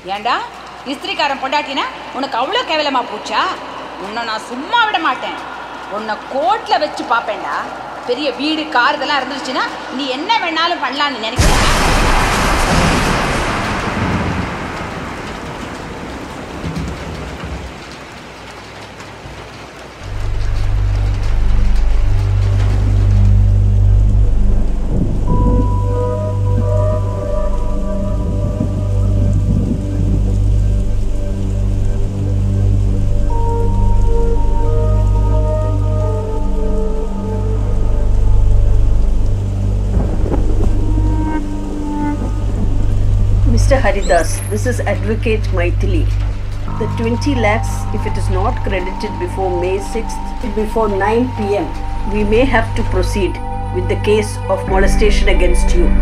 ஏண்டா இஸ்திரிக்காரன் பொண்டாட்டினா உனக்கு அவ்வளோ கேவலமா போச்சா உன்னை நான் சும்மா விட மாட்டேன் உன்னை கோர்ட்ல வச்சு பார்ப்பேன்டா பெரிய வீடு கார் இதெல்லாம் இருந்துச்சுன்னா நீ என்ன வேணாலும் பண்ணலாம்னு நினைக்கிறேன் Mr. Haridas, this is Advocate Maithili. The 20 lakhs, if it is not credited before May 6th, before 9 pm, we may have to proceed with the case of molestation against you.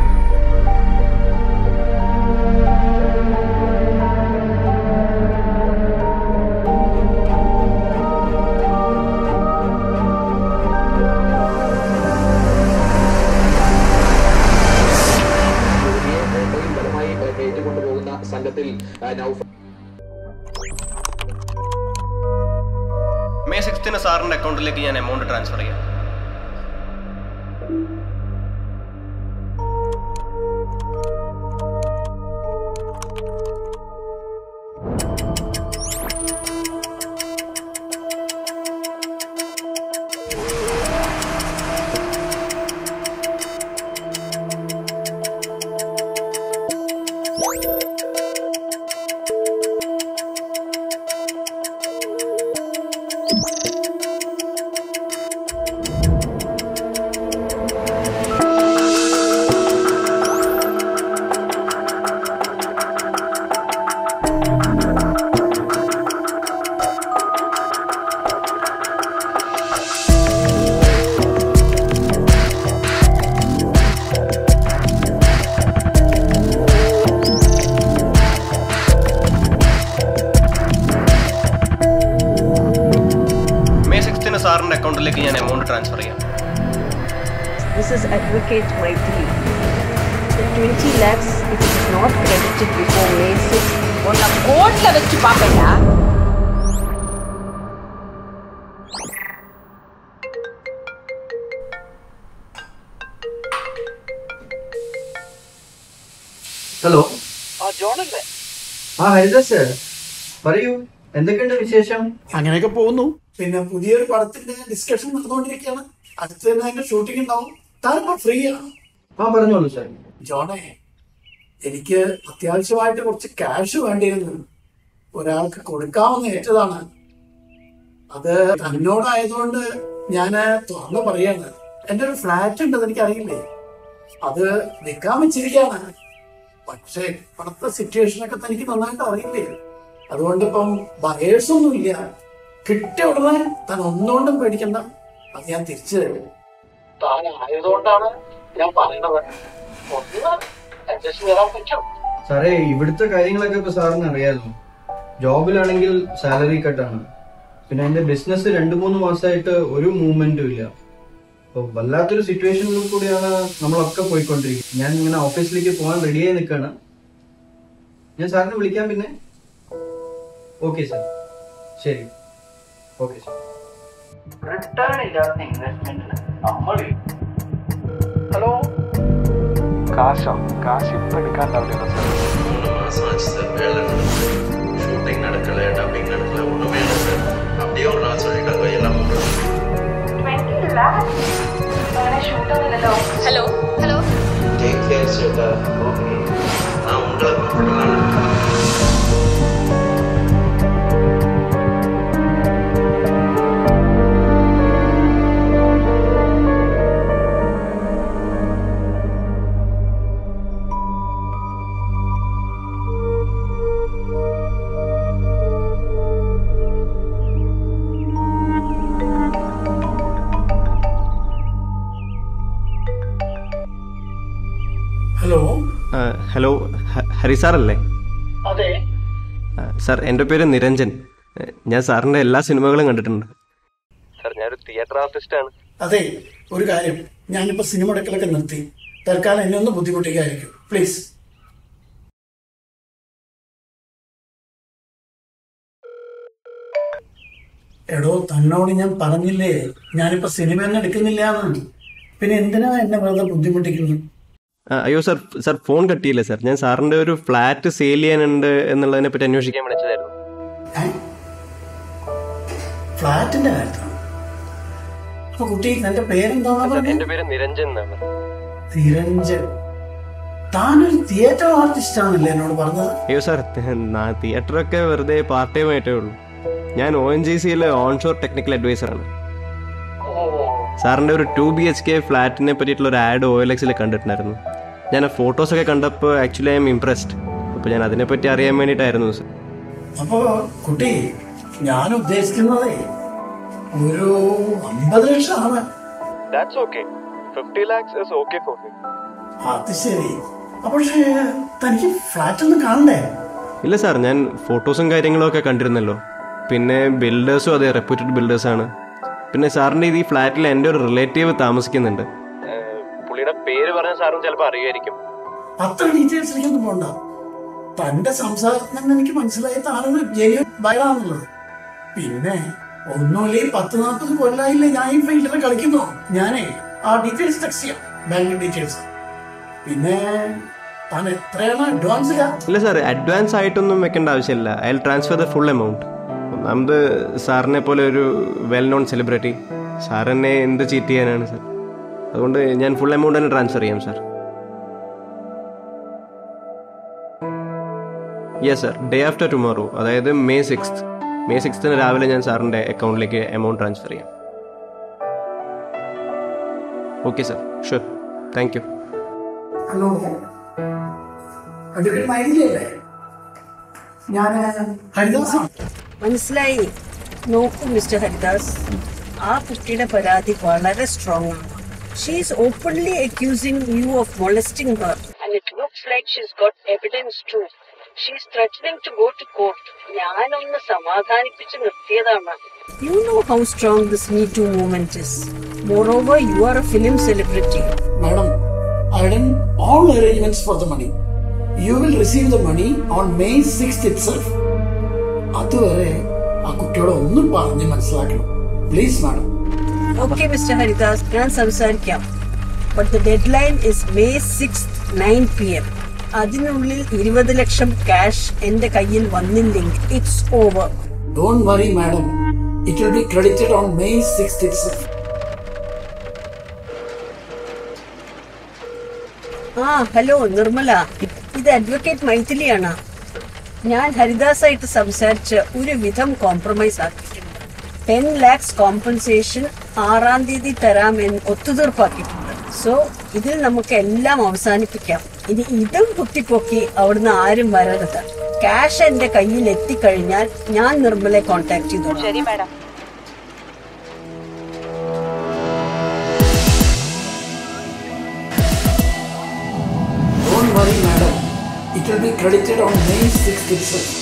യുവതിയെ തൊഴിൽപരമായി കയറ്റിക്കൊണ്ടുപോകുന്ന സംഘത്തിൽ Noufal May സിക്സ്തിന് സാറിൻ്റെ അക്കൗണ്ടിലേക്ക് ഞാൻ amount transfer ചെയ്യാം May സിക്സ്തിന് സാറിൻ്റെ അക്കൗണ്ടിലേക്ക് ഞാൻ എമൗണ്ട് ട്രാൻസ്ഫർ ചെയ്യാം This is Advocate Maithili. The 20 lakhs, if it is not credited before May 6th, உன்னை கோர்ட்ல வச்சு பார்ப்பேன்டா ഹലോ ആ ജോണല്ലേ ആ ഹരിദാസ് പറയൂ എന്തൊക്കെയുണ്ട് വിശേഷം അങ്ങനെയൊക്കെ പോകുന്നു പിന്നെ പുതിയൊരു പടത്തിന്റെ ഡിസ്കഷൻ നടന്നുകൊണ്ടിരിക്കുകയാണ് അടുത്ത് തന്നെ അതിന്റെ ഷൂട്ടിംഗ് ഉണ്ടാവും താനിപ്പോ ഫ്രീ ആണ് ആ പറഞ്ഞോളൂ സാർ ജോണേ എനിക്ക് അത്യാവശ്യമായിട്ട് കുറച്ച് ക്യാഷ് വേണ്ടിയിരുന്നു ഒരാൾക്ക് കൊടുക്കാമെന്ന് ഏറ്റതാണ് അത് തന്നോടായതുകൊണ്ട് ഞാൻ തുറന്നു പറയാണ് എന്റെ ഒരു ഫ്ലാറ്റ് ഉണ്ടെന്ന് എനിക്കറിയില്ലേ അത് വിൽക്കാൻ വെച്ചിരിക്കാണ് പക്ഷേ ഇപ്പോഴത്തെ സിറ്റുവേഷനൊക്കെ തനിക്ക് നന്നായിട്ട് അറിയില്ലേ അതുകൊണ്ട് ഇപ്പം ബയേഴ്സ് ഒന്നും ഇല്ല കിട്ടിയ ഉടനെ താൻ ഒന്നുകൊണ്ടും പേടിക്കണ്ട അത് ഞാൻ തിരിച്ചു തരും താൻ ആയതുകൊണ്ടാണ് ഞാൻ പറയുന്നത് ഒന്ന് അഡ്ജസ്റ്റ് ചെയ്യാൻ പറ്റും സാറേ ഇവിടുത്തെ കാര്യങ്ങളൊക്കെ ഇപ്പൊ സാറിന് അറിയാലോ ജോബിലാണെങ്കിൽ സാലറി കട്ടാണ് പിന്നെ എന്റെ ബിസിനസ് രണ്ടു മൂന്ന് മാസമായിട്ട് ഒരു മൂവ്മെന്റും ഇല്ല അപ്പൊ വല്ലാത്തൊരു സിറ്റുവേഷനിൽ കൂടിയാണ് നമ്മളൊക്കെ പോയിക്കൊണ്ടിരിക്കുന്നത് ഞാൻ ഇങ്ങനെ ഓഫീസിലേക്ക് പോകാൻ റെഡിയായി നിൽക്കാണ് ഞാൻ സാറിനെ വിളിക്കാം പിന്നെ ഓക്കെ സാർ ശരി ഓക്കെ സാർ റിട്ടേൺ ഇല്ലാത്ത ഇൻവെസ്റ്റ്മെന്റിന് നമ്മൾ ഹലോ காசா காசு இப்போ எடுக்காண்டாவில்லை சார் மூணு மாசம் ஆச்சு சார் வேலை நடந்து ஷூட்டிங் நடக்கல டப்பிங் நடக்கல ஒண்ணுமே நடக்கல அப்படியே ஒரு நாள் சொல்லிட்டாங்க எல்லாம் ஹலோ ஹலோ டேக் கேர் சேட்டா ஓகே நான் உங்களை கூப்பிடலாம் ഹലോ ഹലോ ഹരി സാറല്ലേ അതെ സാർ എൻ്റെ പേര് നിരഞ്ജൻ ഞാൻ സാറിൻ്റെ എല്ലാ സിനിമകളും കണ്ടിട്ടുണ്ട് സാർ ഞാനൊരു തിയേറ്റർ ആർട്ടിസ്റ്റാണ് അതെ ഒരു കാര്യം ഞാനിപ്പോ സിനിമ എടുക്കലൊക്കെ നിർത്തി തൽക്കാലം എന്നെ ഒന്ന് ബുദ്ധിമുട്ടിക്കായിരിക്കും പ്ലീസ് എടോ തന്നോട് ഞാൻ പറഞ്ഞില്ലേ ഞാനിപ്പോ സിനിമ തന്നെ എടുക്കുന്നില്ല എന്ന് പിന്നെ എന്തിനാ എന്നെ വെറുതെ ബുദ്ധിമുട്ടിക്കുന്നത് ആ, അയ്യോ സാർ സാർ ഫോൺ കട്ടിയില്ല സാർ ഞാൻ സാറിൻ്റെ ഒരു ഫ്ലാറ്റ് സെയിൽ ചെയ്യാനുണ്ട് എന്നുള്ളതിനെ പറ്റി അന്വേഷിക്കാൻ വിളിച്ചതായിരുന്നു ഏ? ഫ്ലാറ്റിന്റെ കാര്യത്തിലാണ് അപ്പൊ കുട്ടി തന്റെ പേരെന്താണെന്നാ പറഞ്ഞത് എൻ്റെ പേര് നിരഞ്ജൻ എന്നാണ് നിരഞ്ജൻ താനൊരു തിയേറ്റർ ആർട്ടിസ്റ്റ് ആണല്ലേ എന്നോട് പറഞ്ഞത് അയ്യോ സാർ തിയേറ്ററൊക്കെ വെറുതെ പാർട്ട് ടൈം ആയിട്ടേ ഉള്ളൂ ഞാൻ ഒ എൻ ജി സിയിലെ ഓൺഷോർ ടെക്നിക്കൽ അഡ്വൈസറാണ് സാറിൻ്റെ ഒരു ടു ബി എച്ച് കെ ഫ്ലാറ്റിനെ പറ്റിയിട്ടുള്ള ഒരു ആഡ് ഒ എൽ എക്സിൽ കണ്ടിട്ടുണ്ടായിരുന്നു ഞാൻ ആ ഫോട്ടോസൊക്കെ കണ്ടപ്പോൾ ആക്ച്വലി ഐ എം ഇംപ്രസ്ഡ് അപ്പോൾ ഞാൻ അതിനെപ്പറ്റി അറിയാൻ വേണ്ടിയിട്ടായിരുന്നു സർ അപ്പോ കുട്ടി ഞാൻ ഉദ്ദേശിക്കുന്നതേ ഒരു അമ്പത് ലക്ഷമാണ് that's okay fifty lakhs is okay for me അത് ശരി അപ്പൊ പക്ഷേ തനിക്ക് ഫ്ലാറ്റ് ഒന്നും കാണണ്ടേ ഇല്ല സാർ ഞാൻ ഫോട്ടോസും കാര്യങ്ങളും ഒക്കെ കണ്ടിരുന്നല്ലോ പിന്നെ ബിൽഡേഴ്സും അതെ റെപ്യൂട്ടഡ് ബിൽഡേഴ്സാണ് പിന്നെ സാറിൻ്റെ ഈ ഫ്ലാറ്റിൽ എൻ്റെ ഒരു റിലേറ്റീവ് താമസിക്കുന്നുണ്ട് പുള്ളിയുടെ പേര് പറഞ്ഞ സാറും ചിലപ്പോൾ അറിയുമായിരിക്കും അത്ര ഡീറ്റെയിൽസിലേക്കൊന്നും പോണ്ട തന്റെ സംസാരത്തിൽ തന്നെ എനിക്ക് മനസ്സിലായി താനൊരു ജെന്യൂൻ ബയറാന്നുള്ളത് പിന്നെ ഒന്നുമില്ലേ പത്ത് നാൽപ്പത് കൊല്ലായില്ലേ ഞാൻ ഈ ഫീൽഡിൽ കളിക്കുന്നു ഞാനേ ആ ഡീറ്റെയിൽസ് ടെക്സ്റ്റ് ചെയ്യാം ബാങ്ക് ഡീറ്റെയിൽസ് പിന്നെ താൻ എത്രയാണ് അഡ്വാൻസ് ഇല്ല ഇല്ല സാർ അഡ്വാൻസ് ആയിട്ടൊന്നും വെക്കേണ്ട ആവശ്യമില്ല I transfer the full amount ഒന്നാമത് സാറിനെ പോലെ ഒരു വെൽ നോൺ സെലിബ്രിറ്റി സാർ എന്നെ എന്ത് ചീറ്റ് ചെയ്യാനാണ് സാർ അതുകൊണ്ട് ഞാൻ ഫുൾ എമൗണ്ട് തന്നെ ട്രാൻസ്ഫർ ചെയ്യാം sir yes sir day after tomorrow അതായത് മെയ് സിക്സ്ത് മെയ് സിക്സ്ത്തിന് രാവിലെ ഞാൻ സാറിൻ്റെ അക്കൗണ്ടിലേക്ക് എമൗണ്ട് ട്രാൻസ്ഫർ ചെയ്യാം okay sir sure thank you hello advocate മൈഥിലിയല്ലേ ഞാൻ ഹരിദാസാണ് മനസ്സിലായി നോക്കൂ മിസ്റ്റർ ഹരിദാസ് ആ കുട്ടിയുടെ പരാതി വളരെ സ്ട്രോങ് ആണ് she's openly accusing you of molesting her and it looks like she's got evidence too she's threatening to go to court ഞാനൊന്ന് സമാധാനിപ്പിച്ച് നിർത്തിയതാണ് you know how strong this me too movement is moreover you are a film celebrity Madam, I done all arrangements for the money. You will receive the money on May 6th itself. അതുവരെ ആ കുട്ടിയോട് ഒന്നും പറഞ്ഞ് മനസ്സിലാക്കണം please madam okay mister Haridas ഞാൻ സംസാരിക്കാം but the deadline is May six nine P M അതിനുള്ളിൽ ഇരുപത് ലക്ഷം ക്യാഷ് എന്റെ കയ്യിൽ വന്നില്ലെങ്കിൽ it's over don't worry madam it will be credited on May 6th itself. ആ ഹലോ നിർമ്മല ഇത് അഡ്വക്കേറ്റ് മൈഥിലിയാണ് ഞാൻ ഹരിദാസായിട്ട് സംസാരിച്ച് ഒരു വിധം കോംപ്രമൈസ് ആക്കിയിട്ടുണ്ട് ടെൻ ലാക്സ് കോമ്പൻസേഷൻ ആറാം തീയതി തരാമെന്ന് ഒത്തുതീർപ്പാക്കിയിട്ടുണ്ട് സോ ഇതിൽ നമുക്ക് എല്ലാം അവസാനിപ്പിക്കാം ഇനി ഇതും കുത്തിപ്പൊക്കി അവിടുന്ന് ആരും വരരുത് ക്യാഷ് എന്റെ കയ്യിൽ എത്തിക്കഴിഞ്ഞാൽ ഞാൻ നിർമ്മലെ കോൺടാക്ട് ചെയ്തോളാം ശരി madam Don't worry madam. It will be credited on May 6th itself.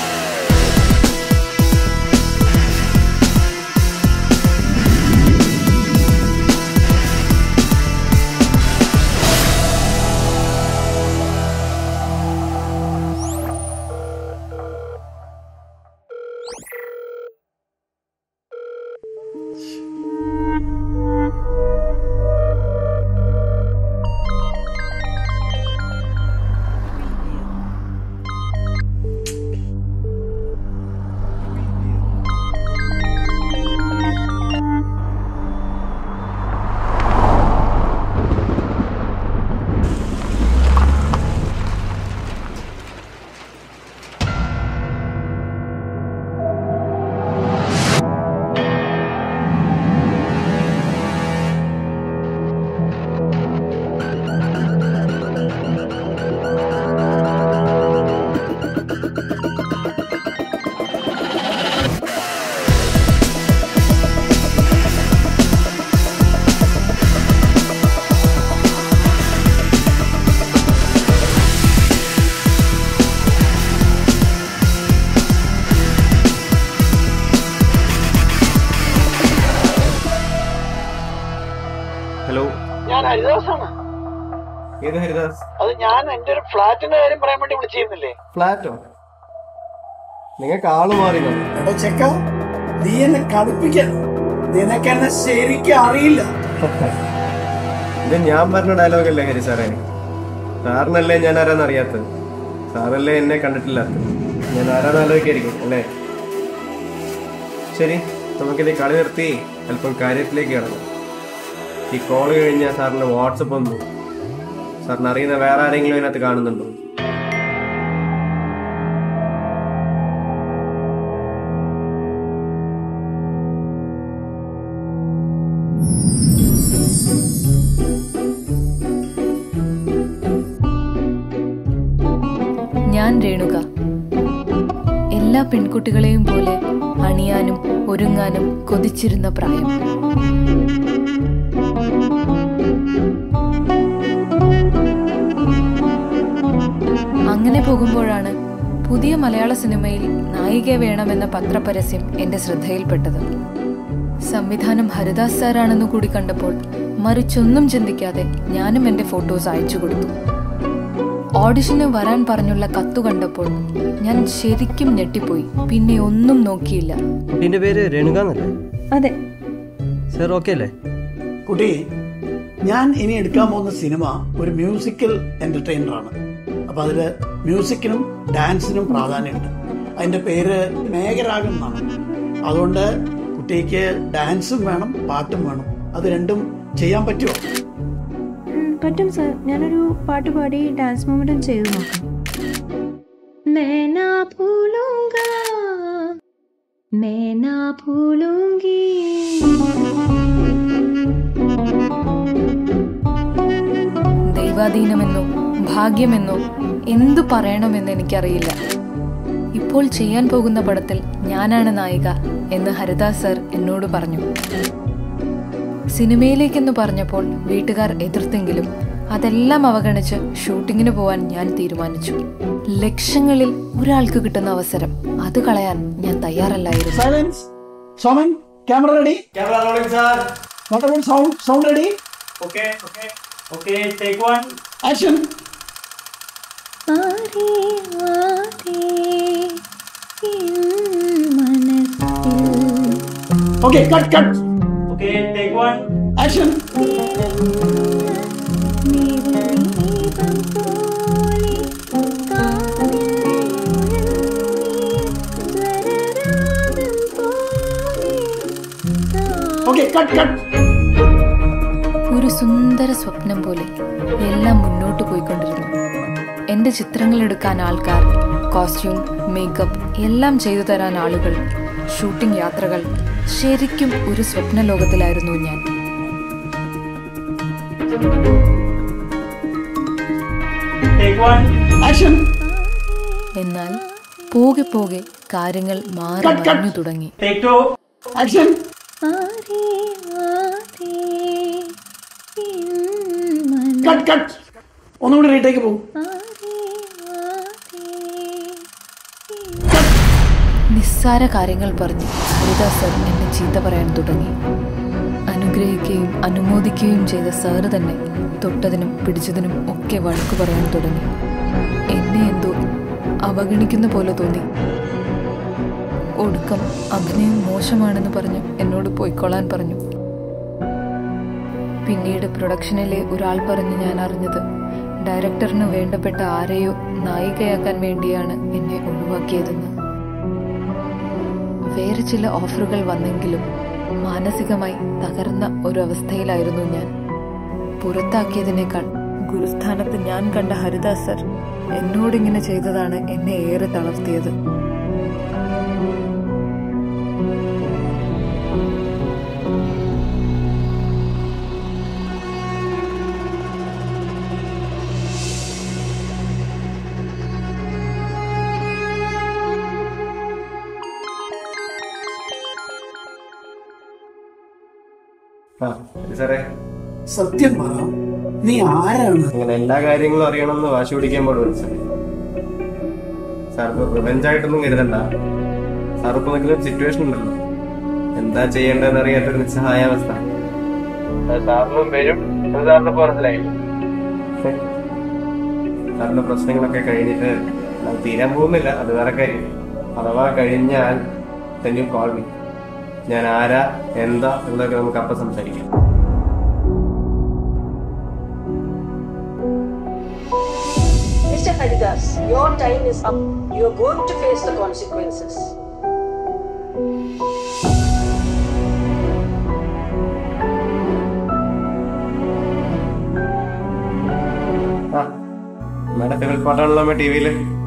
Hello ഞാൻ ഹരിദാസാണ് ഏത് ഹരിദാസ് അത് ഞാൻ എന്റെ ഒരു ഫ്ലാറ്റിന്റെ കാര്യം പറയാൻ വേണ്ടി വിളിച്ചിരുന്നില്ലേ ഫ്ലാറ്റോ നിങ്ങൾക്ക് ആള് മാറി കാണും. എടോ ചെക്ക നീ എന്നെ കളിപ്പിക്കണം നിനക്കെന്നെ ശരിക്കും അറിയില്ല ഇത് ഞാൻ പറഞ്ഞ ഡയലോഗല്ലേ ഹരി സാറേ സാറിനല്ലേ ഞാൻ ആരാന്ന് അറിയാത്തത് സാറല്ലേ എന്നെ കണ്ടിട്ടില്ലാത്തത് ഞാൻ ആരാന്ന് ആലോചിക്കായിരിക്കും അല്ലേ ശരി നമുക്കിത് കളി നിർത്തി അല്പം കാര്യത്തിലേക്ക് കിടന്നു ഈ കോള് കഴിഞ്ഞാൽ സാറിന് വാട്സപ്പ് വന്നു സാറിന് അറിയുന്ന വേറെ ആരെങ്കിലും അതിനകത്ത് കാണുന്നുണ്ടോ ഞാൻ രേണുക എല്ലാ പെൺകുട്ടികളെയും പോലെ അണിയാനും ഒരുങ്ങാനും കൊതിച്ചിരുന്ന പ്രായം അങ്ങനെ പോകുമ്പോഴാണ് പുതിയ മലയാള സിനിമയിൽ നായിക വേണമെന്ന പത്രപരസ്യം എന്റെ ശ്രദ്ധയിൽപ്പെട്ടത് സംവിധാനം ഹരിദാസ് സാറാണെന്ന് കൂടി കണ്ടപ്പോൾ മറിച്ചൊന്നും ചിന്തിക്കാതെ ഞാനും എന്റെ ഫോട്ടോസ് അയച്ചു കൊടുത്തു ഓഡിഷന് വരാൻ പറഞ്ഞുള്ള കത്തു കണ്ടപ്പോൾ ഞാൻ ശരിക്കും ഞെട്ടിപ്പോയി പിന്നെ ഒന്നും നോക്കിയില്ല കുട്ടീൻ്റെ പേര് രേണുക എന്നല്ലേ അതെ സർ ഓക്കെ അല്ലേ കുട്ടി ഞാൻ ഇനി എടുക്കാൻ പോകുന്ന സിനിമ ഒരു മ്യൂസിക്കൽ എന്റർടൈനർ ആണ് അപ്പൊ അതില് മ്യൂസിക്കിനും ഡാൻസിനും പ്രാധാന്യമുണ്ട് അതിന്റെ പേര് മേഘരാഗം എന്നാണ് അതുകൊണ്ട് കുട്ടിക്ക് ഡാൻസും വേണം പാട്ടും വേണം അത് രണ്ടും ചെയ്യാൻ പറ്റുമോ പറ്റും സർ ഞാനൊരു പാട്ട് പാടി ഡാൻസ് മൂവ്മെന്റും ചെയ്തു നോക്കാം मैं ना भूलूंगा मैं ना भूलूंगी ദൈവാധീനമെന്നോ ഭാഗ്യമെന്നോ എന്തു പറയണമെന്ന് എനിക്കറിയില്ല ഇപ്പോൾ ചെയ്യാൻ പോകുന്ന പടത്തിൽ ഞാനാണ് നായിക എന്ന് ഹരിദാസ് സർ എന്നോട് പറഞ്ഞു സിനിമയിലേക്കെന്ന് പറഞ്ഞപ്പോൾ വീട്ടുകാർ എതിർത്തെങ്കിലും അതെല്ലാം അവഗണിച്ച് ഷൂട്ടിങ്ങിന് പോവാൻ ഞാൻ തീരുമാനിച്ചു ലക്ഷങ്ങളിൽ ഒരാൾക്ക് കിട്ടുന്ന അവസരം അത് കളയാൻ ഞാൻ തയ്യാറല്ലായിരുന്നു silence Soman camera ready camera rolling sir what about sound sound ready okay okay okay take one action ആരേ ആരേ എൻ മനസ്സിൽ okay cut cut okay take one action നിറദീപം പോലെ കാതിൽ സ്വരരാഗം പോലെ ഓക്കെ കട്ട് കട്ട് ഒരു സുന്ദര സ്വപ്നം പോലെ എല്ലാം മുന്നോട്ട് പോയിക്കൊണ്ടിരുന്നു എൻ്റെ ചിത്രങ്ങൾ എടുക്കാൻ ആൾക്കാർ കോസ്റ്റ്യൂം മേക്കപ്പ് എല്ലാം ചെയ്തു തരാൻ ആളുകൾ ഷൂട്ടിംഗ് യാത്രകൾ ശരിക്കും ഒരു സ്വപ്ന ലോകത്തിലായിരുന്നു ഞാൻ ടേക്ക് വൺ ആക്ഷൻ എന്നാൽ പോകെ പോകെ കാര്യങ്ങൾ മാറി Cut, cut. മറിഞ്ഞു തുടങ്ങി ടേക്ക് ടു ആക്ഷൻ ആരേ ആരേ എൻ മനസ്സിൽ കട്ട് കട്ട് ഒന്നുകൂടി റീടേക്ക് പോകും നിസ്സാര കാര്യങ്ങൾ പറഞ്ഞ് ഹരിദാസ് സർ എന്നെ ചീത്ത പറയാൻ തുടങ്ങി അനുഗ്രഹിക്കുകയും അനുമോദിക്കുകയും ചെയ്ത സാറ് തന്നെ തൊട്ടതിനും പിടിച്ചതിനും ഒക്കെ വഴക്കു പറയാൻ തുടങ്ങി എന്നെ എന്തോ അവഗണിക്കുന്ന പോലെ തോന്നി ഒടുക്കം അഭിനയം മോശമാണെന്ന് പറഞ്ഞ് എന്നോട് പോയിക്കൊള്ളാൻ പറഞ്ഞു പിന്നീട് പ്രൊഡക്ഷനിലെ ഒരാൾ പറഞ്ഞ് ഞാൻ അറിഞ്ഞത് ഡയറക്ടറിന് വേണ്ടപ്പെട്ട ആരെയോ നായികയാക്കാൻ വേണ്ടിയാണ് എന്നെ ഒഴിവാക്കിയതെന്ന് വേറെ ചില ഓഫറുകൾ വന്നെങ്കിലും മാനസികമായി തകർന്ന ഒരു അവസ്ഥയിലായിരുന്നു ഞാൻ പുറത്താക്കിയതിനേക്കാൾ ഗുരുസ്ഥാനത്ത് ഞാൻ കണ്ട ഹരിദാസ് സർ എന്നോടിങ്ങനെ ചെയ്തതാണ് എന്നെ ഏറെ തളർത്തിയത് ആ സാറേ സത്യം പറ നീ ആരാണ് അങ്ങനെ എല്ലാ കാര്യങ്ങളും അറിയണമെന്ന് വാശി പിടിക്കാൻ പാടുള്ളൂ സാർ സാർക്ക് റിവെഞ്ച് ആയിട്ടൊന്നും കരുതണ്ട സാർ ഇപ്പൊ നിൽക്കുന്ന സിറ്റുവേഷൻ ഉണ്ടല്ലോ എന്താ ചെയ്യേണ്ടതെന്ന് അറിയാത്തൊരു നിസ്സഹായാവസ്ഥ അത് സാറിനും വരും അത് സാറിന് ഇപ്പൊ മനസ്സിലായി സാറിന്റെ പ്രശ്നങ്ങളൊക്കെ കഴിഞ്ഞിട്ട് അത് തീരാൻ പോകുന്നില്ല അത് വേറെ കാര്യം അഥവാ കഴിഞ്ഞാൽ തന്നെ കോൾ മീ ഞാൻ ആരാ എന്താ എന്നൊക്കെ നമുക്ക് അപ്പം സംസാരിക്കാം Mr. Haridas, your time is up. You're going to face the consequences. ആ നമ്മുടെ ഫേവറേറ്റ് പാട്ടാണല്ലോ ടി വിയിൽ